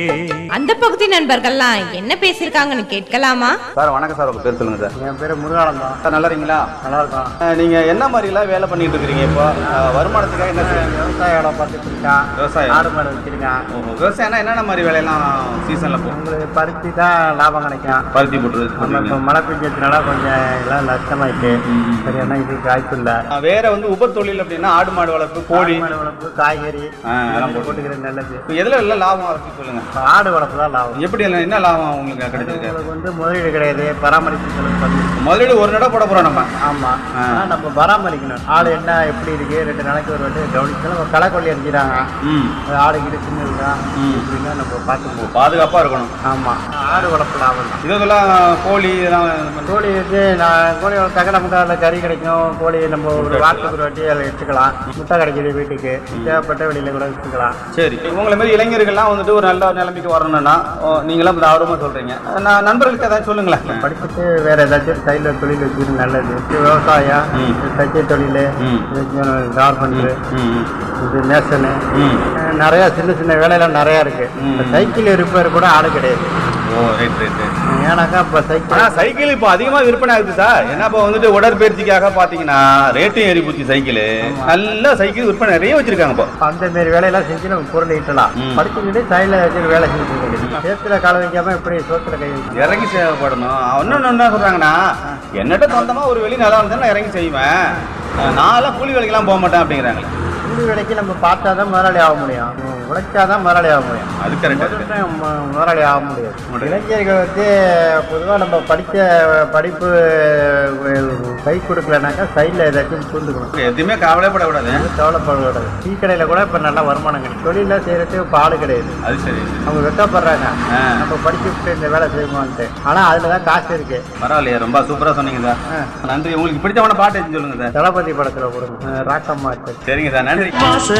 அந்த பகுதி நண்பர்கள்லாம் என்ன பேசியிருக்காங்கன்னு கேட்கலாமா சார் வணக்கம் சார் உங்க பேர் சொல்லுங்க சார் என் பேர் முருகானந்தம் தான் சார் நல்லா இருக்கீங்களா நல்லா இருக்கும் அஹ், நீங்க என்ன மாதிரிலாம் வேலை பண்ணிட்டு இருக்கிறீங்க இப்போ அஹ், வருமானத்துக்காக என்ன செய்றீங்க? விவசாய இடம் பார்த்துட்டு இருக்கேன் விவசாயம் ஆடு மாடு வச்சிருக்கேன் ஓஹோ விவசாயம்னா என்னென்ன மாதிரி வேலையெல்லாம் சீசன்ல போகும் உங்களுக்கு பருத்தி தான் லாபம் கிடைக்கும் பருத்தி போட்டுறது நம்ம இப்போ மழை பெஞ்சதுனால கொஞ்சம் எல்லாம் நஷ்டமாயிட்டு சரியான இது காய்ப்பு இல்லை அஹ், வேற வந்து உப தொழில் அப்படின்னா ஆடு மாடு வளர்ப்பு கோழி மாடு வளர்ப்பு காய்கறி ஆ, அதெல்லாம் போட்டு போட்டுக்கிறது நல்லது இப்போ எதுல எல்லாம் லாபம் இருக்கு சொல்லுங்க இப்போ ஆடு வளர்ப்பு தான் லாபம் எப்படி எல்லாம் என்ன லாபம் உங்களுக்கு கிடைச்சிருக்கு உங்களுக்கு வந்து முதலீடு கிடையாது பராமரிப்பு செலவு கம்மி முதலீடு ஒரு நட போட போறோம் நம்ம ஆமாம் ஆ. ஆனால் நம்ம பராமரிக்கணும் ஆடு என்ன எப்படி இருக்கு ரெண்டு நாளைக்கு ஒரு வாட்டி கவனிக்கணும் நம்ம களை கொல்லி அடிக்கிறாங்க ம் அது ஆடு கிட்ட சின்ன இருக்கா ம். இப்படின்னா நம்ம பார்த்து போவோம் பாதுகாப்பா இருக்கணும் ஆமாம் ஆடு வளர்ப்பு லாபம் தான் இதெல்லாம் கோழி இதெல்லாம் இது பண்ணி- கோழி வந்து நான் கோழி வளர்த்தாக்க நமக்கு அதில் கறி கிடைக்கும் கோழி நம்ம ஒரு வாரத்துக்கு ஒரு வாட்டி அதில் எடுத்துக்கலாம் முட்டை கிடைக்குது வீட்டுக்கு தேவைப்பட்ட வெளியில் கூட எடுத்துக்கலாம் சரி உங்களை மாதிரி இளைஞர்கள்லாம் வந்துட்டு ஒரு நல்ல நிலைமைக்கு வரணும்னா ஓ, நீங்களாம் இப்ப ஆர்வமா சொல்றீங்க நான் நண்பர்களுக்கு ஏதாவது சொல்லுங்களேன் படிச்சுட்டு வேற ஏதாச்சும் சைடில் தொழில் வச்சுக்கிறது நல்லது இது விவசாயம் ம். இது தைச்ச தொழில் ம். கார்பெண்டரு ம் ம். இது மேசனு ம் நிறையா சின்ன சின்ன வேலையெல்லாம் நிறையா இருக்கு ம். இந்த சைக்கிள் ரிப்பேர் கூட ஆள் கிடையாது ஓ ரைட் ரைட் ரைட் ஏன்னாக்கா இப்போ சைக்கிள் ஆனா சைக்கிள் இப்போ அதிகமா விற்பனை ஆகுது சார் ஏன்னா இப்போ வந்துட்டு உடற்பயிற்சிக்காக பாத்தீங்கன்னா ரேட்டும் ஏறி போச்சு சைக்கிள் நல்ல சைக்கிள் விற்பனை நிறைய வச்சிருக்காங்க இப்போ அந்த மாரி வேலையெல்லாம் செஞ்சு நம்ம பொருள் ஈட்டலாம் ம். படிச்சுக்கிட்டு சைடில் வச்சு வேலை செஞ்சுட்டு சேத்துல கால வைக்காம எப்படி சோத்துல கை வைக்கணும்? இறங்கி சேவைப்படணும் இன்னொன்று என்ன சொல்றாங்கன்னா என்னட்ட சொந்தமா ஒரு வெளி நல்லா இருந்தா நான் இறங்கி செய்வேன் நான்லாம் கூலி வேலைக்கெல்லாம் போக மாட்டேன் அப்படிங்கிறாங்க கூலி வேலைக்கு நம்ம பார்த்தா தான் முதலாளி ஆக முடியும் உழைச்சா தான் முதலாளி ஆக முடியும் அது கரெக்டாக இருக்கு முதல்ல மு- முதலாளி ஆக முடியாது முடியாது. இளைஞர்கள் வந்து பொதுவாக நம்ம படித்த படிப்பு அஹ், கை கொடுக்கலனாக்கா சைடில் ஏதாச்சும் தூண்டுக்கணும் எதுவுமே கவலைப்படக்கூடாது கவலைப்படக்கூடாது டீ கடையில் கூட இப்போ நல்லா வருமானம் கிடைக்கும் தொழிலில் செய்கிறதுக்கு இப்போ ஆள் கிடையாது அது சரி அவங்க வெட்டப்படுறாங்க ஆ. நம்ம படிச்சு விட்டு இந்த வேலை செய்வோம்ட்டு ஆனால் அதில் தான் காசு இருக்கு பரவாயில்லையே ரொம்ப சூப்பரா சொன்னீங்க சார் ஆ. நன்றி உங்களுக்கு பிடிச்சவன பாட்டு எதுவும் சொல்லுங்க சார் தளபதி படத்தில் கொடுங்க ராக்கம்மா இருக்கு சரிங்க சார் நன்றி வாச